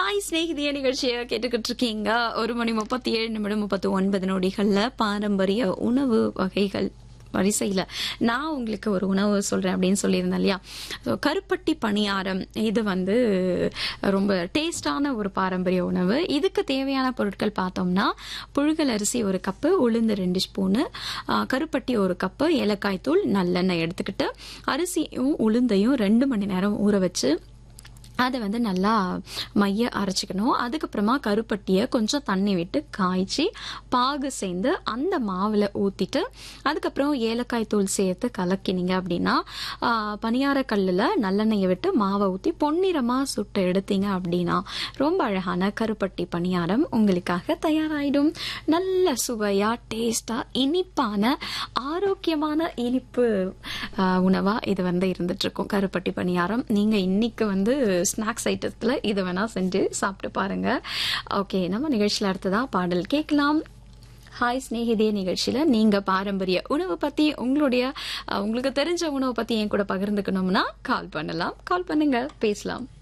hi ஸ்நேகிதிய நிகழ்ச்சியை கேட்டுக்கிட்டு இருக்கீங்க ஒரு மணி முப்பத்தி ஏழு நிமிடம் முப்பத்தி ஒன்பது நொடிகள்ல பாரம்பரிய உணவு வகைகள் வரிசையில் நான் உங்களுக்கு ஒரு உணவு சொல்கிறேன் அப்படின்னு சொல்லியிருந்தேன் இல்லையா ஸோ கருப்பட்டி பணியாரம் இது வந்து ரொம்ப டேஸ்டான ஒரு பாரம்பரிய உணவு இதுக்கு தேவையான பொருட்கள் பார்த்தோம்னா புழுங்கல் அரிசி ஒரு கப்பு உளுந்து ரெண்டு ஸ்பூனு ஆ, கருப்பட்டி ஒரு கப்பு ஏலக்காய் தூள் நல்லெண்ணெய் எடுத்துக்கிட்டு அரிசியும் உளுந்தையும் ரெண்டு மணி நேரம் ஊற வச்சு அதை வந்து நல்லா மைய அரைச்சிக்கணும் அதுக்கப்புறமா கருப்பட்டியை கொஞ்சம் தண்ணி விட்டு காய்ச்சி பாகு சேர்ந்து அந்த மாவில் ஊற்றிட்டு அதுக்கப்புறம் ஏலக்காய் தூள் சேர்த்து கலக்கினீங்க அப்படின்னா ஆஹ், பணியார கல்லில் நல்லெண்ணெயை விட்டு மாவை ஊற்றி பொன்னிறமாக சுட்டு எடுத்தீங்க அப்படின்னா ரொம்ப அழகான கருப்பட்டி பணியாரம் உங்களுக்காக தயாராயிடும் நல்ல சுவையாக டேஸ்டாக இனிப்பான ஆரோக்கியமான இனிப்பு ஆஹ், உணவா இது வந்து இருந்துட்டு இருக்கும் கருப்பட்டி பணியாரம் நீங்க இன்னைக்கு வந்து ஸ்நாக்ஸ் ஐட்டத்துல இதை வேணா செஞ்சு சாப்பிட்டு பாருங்க ஓகே நம்ம நிகழ்ச்சியில அடுத்ததா பாடல் கேட்கலாம் ஹாய் ஸ்நேகிதே நிகழ்ச்சியில நீங்க பாரம்பரிய உணவு பத்தி உங்களுடைய அஹ், உங்களுக்கு தெரிஞ்ச உணவை பத்தி என் கூட பகிர்ந்துக்கணும்னா கால் பண்ணலாம் கால் பண்ணுங்க பேசலாம்